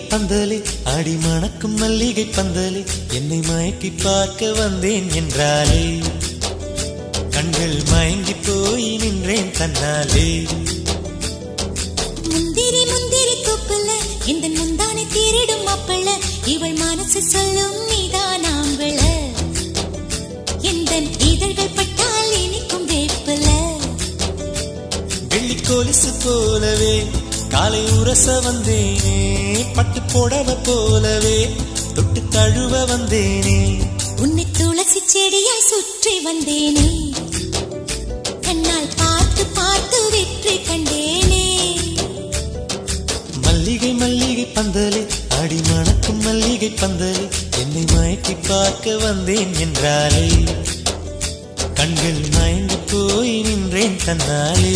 பந்தலே அடி மணக்கும் மல்லிகை பந்தலே என்னை மயக்கி பார்க்க வந்தேன் என்றாலே கண்கள் மயங்கி போய் நின்றேன் தன்னாலே முந்திரி முந்திரி தூப்புல இந்த முந்தானை திருடும் மாப்பிள்ள இவள் மனசு சொல்லும் நீதான் ஆம்பள எந்த இதழ்கள் பட்டால் இனிக்கும் வேப்பில வெள்ளி கொலுசு போலவே காலை உரச வந்தேனே பட்டு புடவ போலவே தொட்டு தழுவ வந்தேனே உன்னை துளசி செடியாய் சுற்றி வந்தேனே கண்ணால் பார்த்து பார்த்து வெற்றி கண்டேனே மல்லிகை மல்லிகை பந்தலே அடி மணக்கும் மல்லிகை பந்தலே என்னை மயக்கி பார்க்க வந்தேன் என்றாலே கண்கள் மயங்கி போய் நின்றேன் தன்னாலே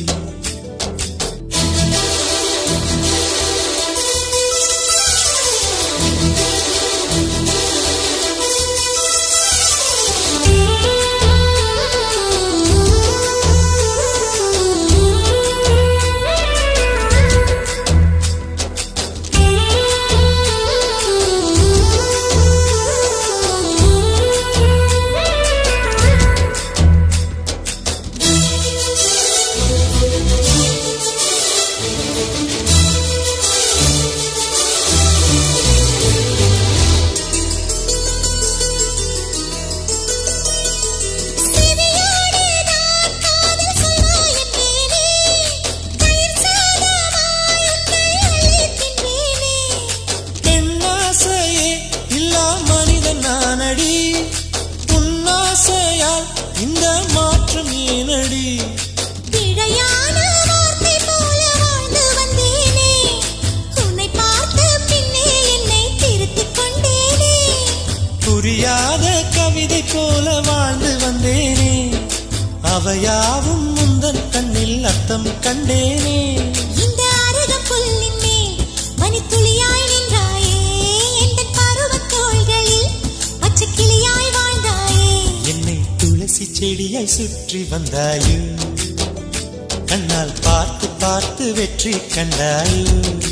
செவியோடு நான் காதல் சொல்வாய் என்பேனே தயிர் சாதமாய் உன்னை அள்ளித் தின்பேனே பெண்ணாசையே இல்லா மனிதன் நானடி உன்னாசையால் இந்த மாற்றம் ஏனடி பிழையான வார்த்தை போல வாழ்ந்து வந்தேனே உன்னை பார்த்த பின்னே என்னை திருத்திக் கொண்டேனே புரியாத கவிதை போல வாழ்ந்து வந்தேனே அவையாவும் முந்தன் கண்ணில் அர்த்தம் கண்டேனே இந்த அருகம் புல்லின் மேல் பனித்துளியாய் நின்றாயே எந்தன் பருவத் தோள்களில் பச்சைக் கிளியாய் வாழ்ந்தாயே என்னை துளசி செடியாய் சுற்றி வந்தாயோ கண்ணால் பார்த்து பார்த்து வெற்றி கண்டாயோ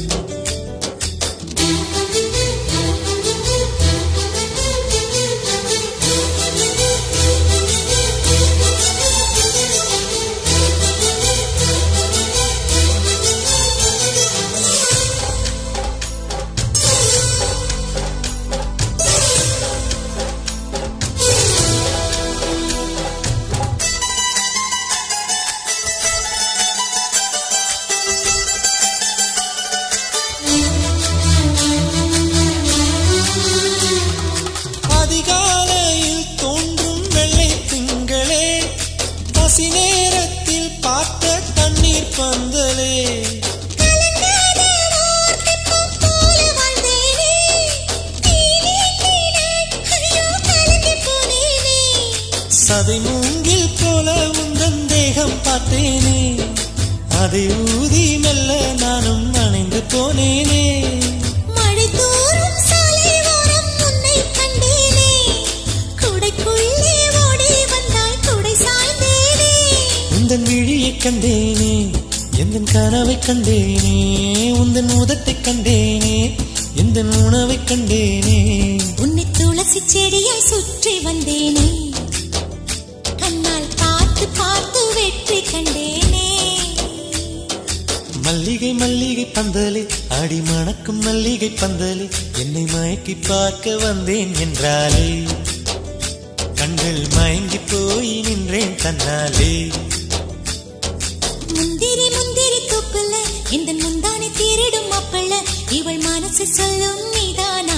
அதிகாலையில் தோன்றும் வெள்ளை திங்களே பசி நேரத்தில் பார்த்த தண்ணீர் பந்தலே கலங்காத ஓர் தெப்பம் போல வாழ்ந்தேனே நீனே நீனே ஐயோ கலங்கிப் போனேனே சதை மூங்கில் போல உந்தன் தேகம் பார்த்தேனே அதை ஊதி மெல்ல நானும் அணைந்து போனேனே மழை தூறும் சாலை ஓரம் உன்னை கண்டேனே குடைக்குள்ளே ஓடி வந்தாய் குடை சாய்ந்தேனே உந்தன் விழியைக் கண்டேனே எந்தன் கனவைக் கண்டேனே உந்தன் உதட்டைக் கண்டேனே எந்தன் உணவைக் கண்டேனே உன்னை துளசி செடியாய் சுற்றி வந்தேனே கண்ணால் பார்த்து பார்த்து வெற்றி கண்டேனே மல்லிகை மல்லிகை பந்தலே அடி மணக்கும் மல்லிகை பந்தலே என்னை மயக்கி பார்க்க வந்தேன் என்றாலே கண்கள் மயங்கி போய் நின்றேன் தன்னாலே முந்திரி முந்திரி தூப்புல இந்த முந்தானை திருடும் மாப்பிள்ள இவள் மனசு சொல்லும் நீதான்